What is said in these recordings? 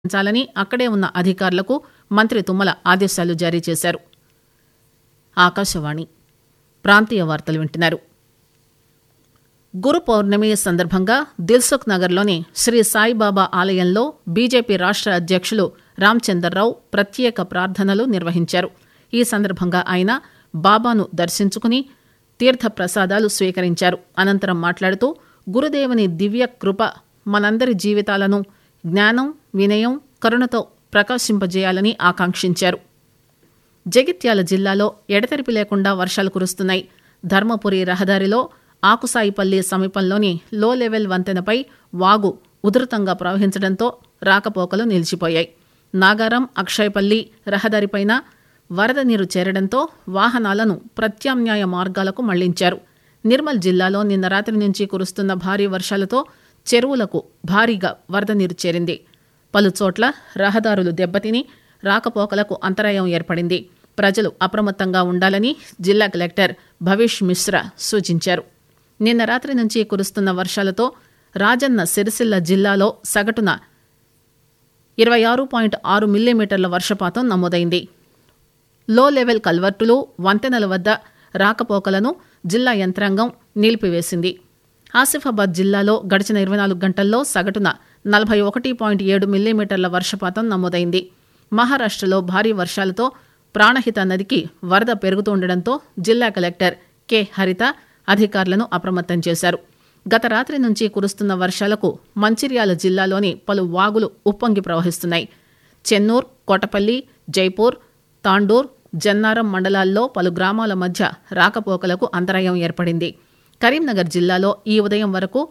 ఉంచాలని అక్కడే ఉన్న అధికారులకు మంత్రి తుమ్మల ఆదేశాలు జారీ చేశారు ఆకాశవాణి ప్రాంతీయ వార్తలు వింటున్నారు గురు పౌర్ణమి సందర్భంగా దిల్సుఖ్ నగర్లోని శ్రీ సాయిబాబా ఆలయంలో బీజేపీ రాష్ట అధ్యక్షులు రామచందర్రావు ప్రత్యేక ప్రార్థనలు నిర్వహించారు ఈ సందర్భంగా ఆయన బాబాను దర్శించుకుని తీర్థ ప్రసాదాలు స్వీకరించారు అనంతరం మాట్లాడుతూ గురుదేవుని దివ్య కృప మనందరి జీవితాలను జ్ఞానం వినయం కరుణతో ప్రకాశింపజేయాలని ఆకాంక్షించారు జగిత్యాల జిల్లాలో ఎడతెరిపి లేకుండా వర్షాలు కురుస్తున్నాయి ధర్మపురి రహదారిలో ఆకుసాయిపల్లి సమీపంలోని లో లెవెల్ వంతెనపై వాగు ఉధృతంగా ప్రవహించడంతో రాకపోకలు నిలిచిపోయాయి నాగారం అక్షయపల్లి రహదారిపైన వరద నీరు చేరడంతో వాహనాలను ప్రత్యామ్నాయ మార్గాలకు మళ్లించారు నిర్మల్ జిల్లాలో నిన్న రాత్రి నుంచి కురుస్తున్న భారీ వర్షాలతో చెరువులకు భారీగా వరద నీరు చేరింది పలుచోట్ల రహదారులు దెబ్బతిని రాకపోకలకు అంతరాయం ఏర్పడింది ప్రజలు అప్రమత్తంగా ఉండాలని జిల్లా కలెక్టర్ భవిష్ మిశ్రా సూచించారు నిన్న రాత్రి నుంచి కురుస్తున్న వర్షాలతో రాజన్న సిరిసిల్ల జిల్లాలో సగటున ఇరవై ఆరు పాయింట్ ఆరు మిల్లీమీటర్ల వర్షపాతం నమోదైంది లో లెవెల్ కల్వర్టులు వంతెనల వద్ద రాకపోకలను జిల్లా యంత్రాంగం నిలిపివేసింది ఆసిఫాబాద్ జిల్లాలో గడిచిన ఇరవై నాలుగు గంటల్లో సగటున నలభై ఒకటి పాయింట్ ఏడు మిల్లీమీటర్ల వర్షపాతం నమోదైంది మహారాష్టలో భారీ వర్షాలతో ప్రాణహిత నదికి వరద పెరుగుతుండటంతో జిల్లా కలెక్టర్ కె హరిత అధికారులను అప్రమత్తం చేశారు గత రాత్రి నుంచి కురుస్తున్న వర్షాలకు మంచిర్యాల జిల్లాలోని పలు వాగులు ఉప్పొంగి ప్రవహిస్తున్నాయి చెన్నూర్ కోటపల్లి జైపూర్ తాండూర్ జన్నారం మండలాల్లో పలు గ్రామాల మధ్య రాకపోకలకు అంతరాయం ఏర్పడింది కరీంనగర్ జిల్లాలో ఈ ఉదయం వరకు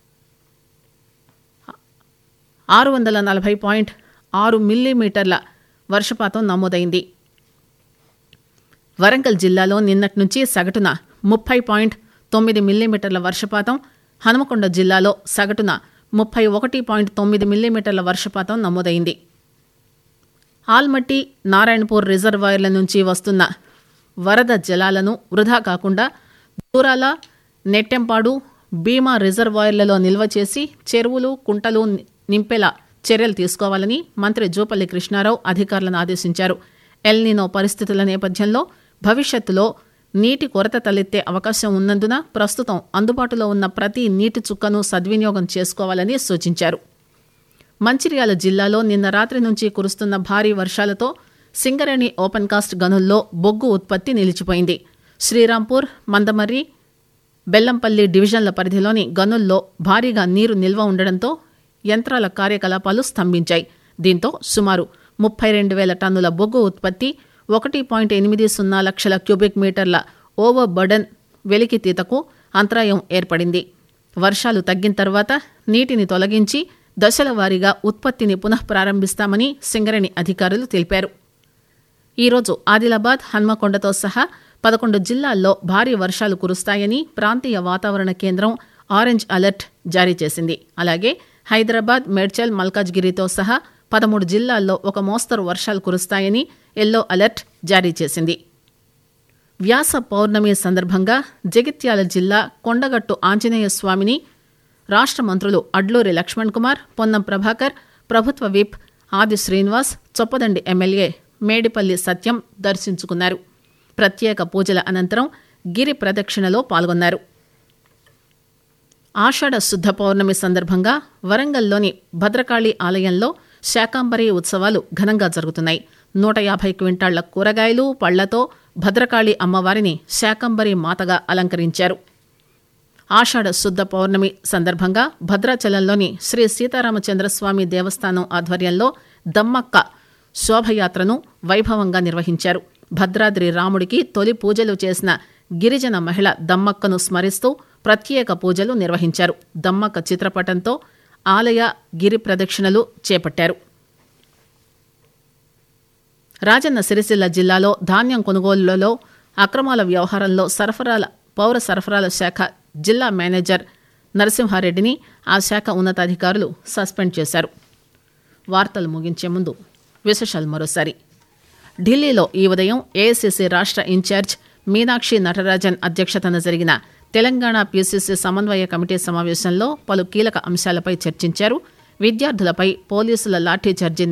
ఆరు వందల నలభై పాయింట్ ఆరు మిల్లీమీటర్ల వర్షపాతం నమోదైంది వరంగల్ జిల్లాలో నిన్నటి నుంచి సగటున ముప్పై పాయింట్ తొమ్మిది మిల్లీమీటర్ల వర్షపాతం హనుమకొండ జిల్లాలో సగటున ముప్పై ఒకటి పాయింట్ తొమ్మిది మిల్లీమీటర్ల వర్షపాతం నమోదైంది ఆల్మట్టి నారాయణపూర్ రిజర్వాయర్ల నుంచి వస్తున్న వరద జలాలను వృధా కాకుండా దూరాల నెట్టెంపాడు భీమా రిజర్వాయర్లలో నిల్వ చేసి చెరువులు కుంటలు నింపేలా చర్యలు తీసుకోవాలని మంత్రి జూపల్లి కృష్ణారావు అధికారులను ఆదేశించారు ఎల్నినో పరిస్థితుల నేపథ్యంలో భవిష్యత్తులో నీటి కొరత తలెత్తే అవకాశం ఉన్నందున ప్రస్తుతం అందుబాటులో ఉన్న ప్రతి నీటి చుక్కను సద్వినియోగం చేసుకోవాలని సూచించారు మంచిర్యాల జిల్లాలో నిన్న రాత్రి నుంచి కురుస్తున్న భారీ వర్షాలతో సింగరేణి ఓపెన్ కాస్ట్ గనుల్లో బొగ్గు ఉత్పత్తి నిలిచిపోయింది శ్రీరాంపూర్ మందమర్రి బెల్లంపల్లి డివిజన్ల పరిధిలోని గనుల్లో భారీగా నీరు నిల్వ ఉండడంతో యంత్రాల కార్యకలాపాలు స్తంభించాయి దీంతో సుమారు ముప్పై రెండు వేల టన్నుల బొగ్గు ఉత్పత్తి ఒకటి పాయింట్ ఎనిమిది సున్నా లక్షల క్యూబిక్ మీటర్ల ఓవర్ బర్డన్ వెలికితీతకు అంతరాయం ఏర్పడింది వర్షాలు తగ్గిన తర్వాత నీటిని తొలగించి దశల వారీగా ఉత్పత్తిని పునః ప్రారంభిస్తామని సింగరేణి అధికారులు తెలిపారు ఈరోజు ఆదిలాబాద్ హన్మకొండతో సహా పదకొండు జిల్లాల్లో భారీ వర్షాలు కురుస్తాయని ప్రాంతీయ వాతావరణ కేంద్రం ఆరెంజ్ అలర్ట్ జారీ చేసింది అలాగే హైదరాబాద్ మేడ్చల్ మల్కాజ్గిరితో సహా పదమూడు జిల్లాల్లో ఒక మోస్తరు వర్షాలు కురుస్తాయని ఎల్లో అలర్ట్ జారీ చేసింది వ్యాస పౌర్ణమి సందర్భంగా జగిత్యాల జిల్లా కొండగట్టు ఆంజనేయ స్వామిని రాష్ట మంత్రులు అడ్లూరి లక్ష్మణ్ కుమార్ పొన్నం ప్రభాకర్ ప్రభుత్వ విప్ ఆది శ్రీనివాస్ చొప్పదండి ఎమ్మెల్యే మేడిపల్లి సత్యం దర్శించుకున్నారు ప్రత్యేక పూజల అనంతరం గిరి ప్రదక్షిణలో పాల్గొన్నారు ఆషాఢ శుద్ధ పౌర్ణమి సందర్భంగా వరంగల్లోని భద్రకాళి ఆలయంలో శాకాంబరి ఉత్సవాలు ఘనంగా జరుగుతున్నాయి నూట యాభై క్వింటాళ్ల కూరగాయలు పళ్లతో భద్రకాళి అమ్మవారిని శాకంబరి మాతగా అలంకరించారు ఆషాఢ శుద్ధ పౌర్ణమి సందర్భంగా భద్రాచలంలోని శ్రీ సీతారామచంద్రస్వామి దేవస్థానం ఆధ్వర్యంలో దమ్మక్క శోభయాత్రను వైభవంగా నిర్వహించారు భద్రాద్రి రాముడికి తొలి పూజలు చేసిన గిరిజన మహిళ దమ్మక్కను స్మరిస్తూ ప్రత్యేక పూజలు నిర్వహించారు దమ్మక్క చిత్రపటంతో ఆలయ గిరి ప్రదక్షిణలు చేపట్టారు రాజన్న సిరిసిల్ల జిల్లాలో ధాన్యం కొనుగోలులో అక్రమాల వ్యవహారంలో సరఫరాల పౌర సరఫరాల శాఖ జిల్లా మేనేజర్ నరసింహారెడ్డిని ఆ శాఖ ఉన్నతాధికారులు సస్పెండ్ చేశారు వార్తలు ముగించే ముందు విశేషాలు మరోసారి ఢిల్లీలో ఈ ఉదయం ఏఐసిసి రాష్ట్ర ఇన్ఛార్జ్ మీనాక్షి నటరాజన్ అధ్యక్షతన జరిగిన తెలంగాణ పీసీసీ సమన్వయ కమిటీ సమావేశంలో పలు కీలక అంశాలపై చర్చించారు విద్యార్థులపై పోలీసుల లాఠీ చార్జీ